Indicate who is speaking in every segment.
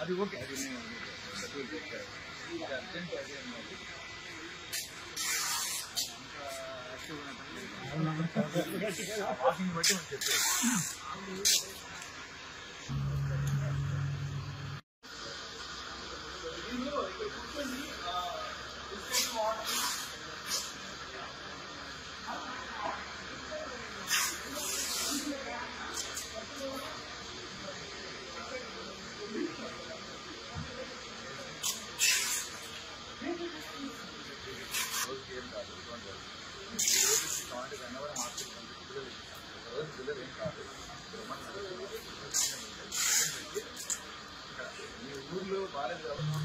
Speaker 1: అది ఓకే అది నేను షెడ్యూల్ పెట్టాను ఇది అర్జెంట్ అదే అన్నది వాకింగ్ బట్టి మనం చెప్పేది రోజుకి ఏం కాదు ఇటువంటి కాదు. ఈ రోజు కావాలంటే వన్ అవర్ మార్కెట్ రోజు బిల్లలు ఏం కాదు ఇక్కడ మీ ఊర్లో బాగాలేదు కాబట్టి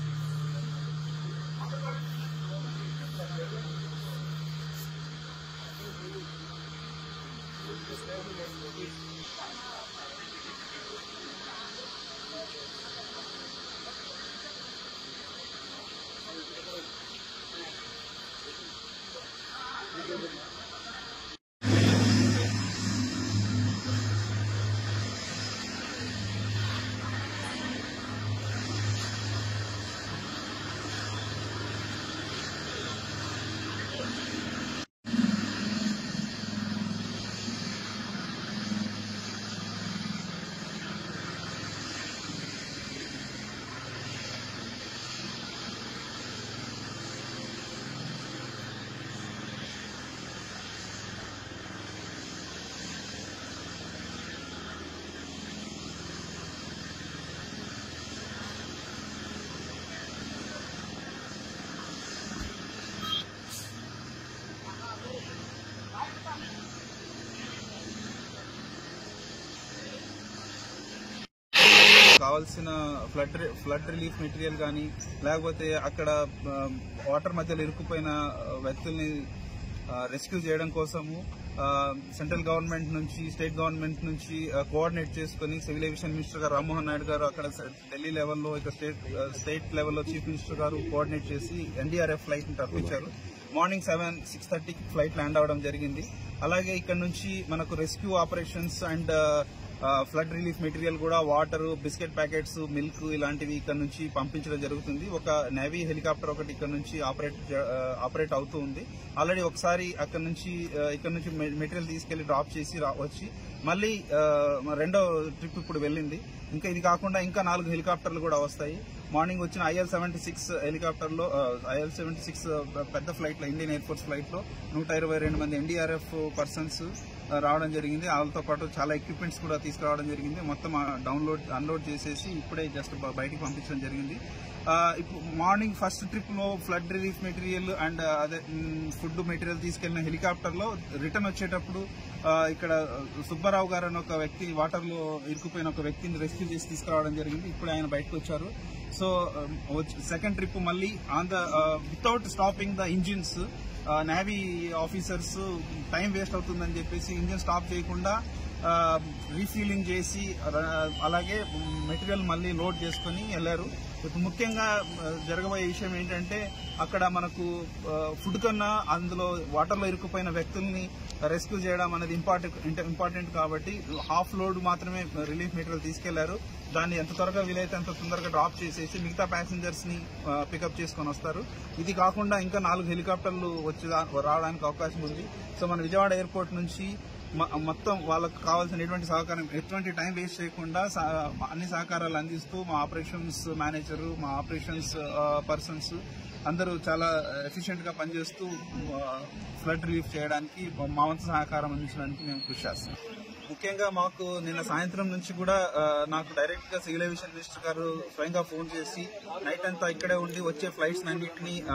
Speaker 1: కావాల్సిన ఫ్లడ్ రి- ఫ్లడ్ రిలీఫ్ మెటీరియల్ కానీ లేకపోతే అక్కడ ఆ, వాటర్ మధ్యలో ఇరుక్కుపోయిన ఆ, వ్యక్తుల్ని ఆ, రెస్క్యూ చేయడం కోసము ఆ, సెంట్రల్ గవర్నమెంట్ నుంచి స్టేట్ గవర్నమెంట్ నుంచి ఆ, కోఆర్డినేట్ చేసుకుని సివిల్ ఏవియేషన్ మినిస్టర్ గారు రామ్మోహన్ నాయుడు గారు అక్కడ స- ఢిల్లీ లెవెల్లో ఇక స్టేట్ ఆ, స్టేట్ లెవెల్లో చీఫ్ మినిస్టర్ గారు కోఆర్డినేట్ చేసి ఎన్డీఆర్ఎఫ్ ఫ్లైట్ ని తప్పించారు మార్నింగ్ సెవెన్ సిక్స్ థర్టీకి ఫ్లైట్ ల్యాండ్ అవడం జరిగింది అలాగే ఇక్కడ నుంచి మనకు rescue operations and flood relief material కూడా వాటర్ బిస్కెట్ ప్యాకెట్స్ మిల్క్ ఇలాంటివి ఇక్కడ నుంచి పంపించడం జరుగుతుంది ఒక నేవీ హెలికాప్టర్ ఒకటి ఇక్కడ నుంచి ఆపరేట్ చే- ఆ, ఆపరేట్ అవుతూ ఉంది ఆల్రెడీ ఒకసారి అక్కడ నుంచి ఆ, ఇక్కడ నుంచి మె- మెటీరియల్ తీసుకెళ్లి డ్రాప్ చేసి రా- వచ్చి మళ్ళీ ఆ, మ- రెండో ట్రిప్ ఇప్పుడు వెళ్ళింది ఇంకా ఇది కాకుండా ఇంకా నాలుగు హెలికాప్టర్లు కూడా వస్తాయి మార్నింగ్ వచ్చిన ఐఎల్ సెవెంటీ సిక్స్ హెలికాప్టర్ లో ఐఎల్ సెవెంటీ సిక్స్ పెద్ద ఫ్లైట్ లో ఇండియన్ ఎయిర్ ఫోర్స్ ఫ్లైట్ లో నూట ఇరవై రెండు మంది ఎన్డీఆర్ఎఫ్ పర్సన్స్ రావడం జరిగింది వాళ్ళతో పాటు చాలా ఎక్విప్మెంట్స్ కూడా తీసుకురావడం జరిగింది మొత్తం డౌన్లోడ్ అన్లోడ్ చేసేసి ఇప్పుడే జస్ట్ బయటికి పంపించడం జరిగింది ఆ, ఇప్పుడు మార్నింగ్ ఫస్ట్ ట్రిప్ లో ఫ్లడ్ రిలీఫ్ మెటీరియల్ అండ్ అదే ఫుడ్ మెటీరియల్ తీసుకెళ్లిన హెలికాప్టర్ లో రిటర్న్ వచ్చేటప్పుడు ఆ, ఇక్కడ సుబ్బారావు గారు అని ఒక వ్యక్తి వాటర్ లో ఇరుక్కుపోయిన ఒక వ్యక్తిని రెస్క్యూ చేసి తీసుకురావడం జరిగింది ఇప్పుడు ఆయన బయటకు వచ్చారు సో సెకండ్ ట్రిప్ మళ్ళీ on the without stopping the engines navy officers time waste అవుతుందని చెప్పేసి ఇంజిన్ స్టాప్ చేయకుండా రీఫీలింగ్ చేసి ర- అలాగే మెటీరియల్ మళ్ళీ లోడ్ చేసుకుని వెళ్లారు ఇప్పుడు ముఖ్యంగా ఆ, జరగబోయే విషయం ఏంటంటే అక్కడ మనకు ఫుడ్ కన్నా అందులో వాటర్ లో ఇరుక్కుపోయిన వ్యక్తుల్ని రెస్క్యూ చేయడం అనేది ఇంపార్టెంట్ ఇంపార్టెంట్ కాబట్టి హాఫ్ లోడ్ మాత్రమే రిలీఫ్ మెటీరియల్ తీసుకెళ్లారు దాన్ని ఎంత త్వరగా వీలైతే అంత తొందరగా డ్రాప్ చేసేసి మిగతా ప్యాసింజర్స్ ని పికప్ చేసుకొని వస్తారు ఇది కాకుండా ఇంకా నాలుగు హెలికాప్టర్లు వచ్చి రా- రావడానికి అవకాశం ఉంది సో మన విజయవాడ ఎయిర్పోర్ట్ నుంచి మ- మొత్తం వాళ్ళకు కావాల్సిన ఎటువంటి సహకారం ఎటువంటి టైం వేస్ట్ చేయకుండా సా- అన్ని సహకారాలు అందిస్తూ మా ఆపరేషన్స్ మేనేజర్ మా ఆపరేషన్స్ పర్సన్స్ అందరూ చాలా ఎఫిషియెంట్ గా పనిచేస్తూ ఫ్లడ్ రిలీఫ్ చేయడానికి మా వంతు సహకారం అందించడానికి మేము కృషి చేస్తున్నాం ముఖ్యంగా మాకు నిన్న సాయంత్రం నుంచి కూడా ఆ, నాకు డైరెక్ట్ గా సివిల్ ఏవియేషన్ మినిస్టర్ గారు స్వయంగా ఫోన్ చేసి నైట్ అంతా ఇక్కడే ఉండి వచ్చే ఫ్లైట్స్ అన్నింటినీ ఆ,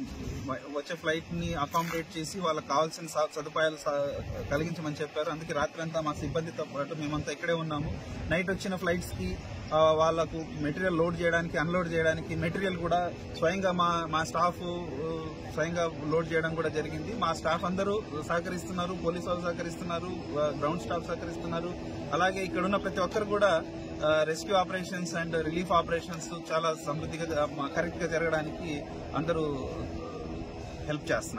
Speaker 1: వచ్చే ఫ్లైట్ ని అకామిడేట్ చేసి వాళ్ళకి కావాల్సిన స- సదుపాయాలు స- కలిగించమని చెప్పారు అందుకే రాత్రి అంతా మా సిబ్బందితో పాటు మేమంతా ఇక్కడే ఉన్నాము నైట్ వచ్చిన ఫ్లైట్స్ కి ఆ, వాళ్ళకు మెటీరియల్ లోడ్ చేయడానికి అన్లోడ్ చేయడానికి మెటీరియల్ కూడా స్వయంగా మా మా స్టాఫ్ ఆ, స్వయంగా లోడ్ చేయడం కూడా జరిగింది మా స్టాఫ్ అందరూ సహకరిస్తున్నారు పోలీసు వాళ్ళు సహకరిస్తున్నారు ఆ, గ్రౌండ్ స్టాఫ్ సహకరిస్తున్నారు అలాగే ఇక్కడ ఉన్న ప్రతి ఒక్కరు కూడా rescue operations and relief operations చాలా సమృద్ధిగా కరెక్ట్ గా జరగడానికి అందరూ హెల్ప్ చేస్తున్నారు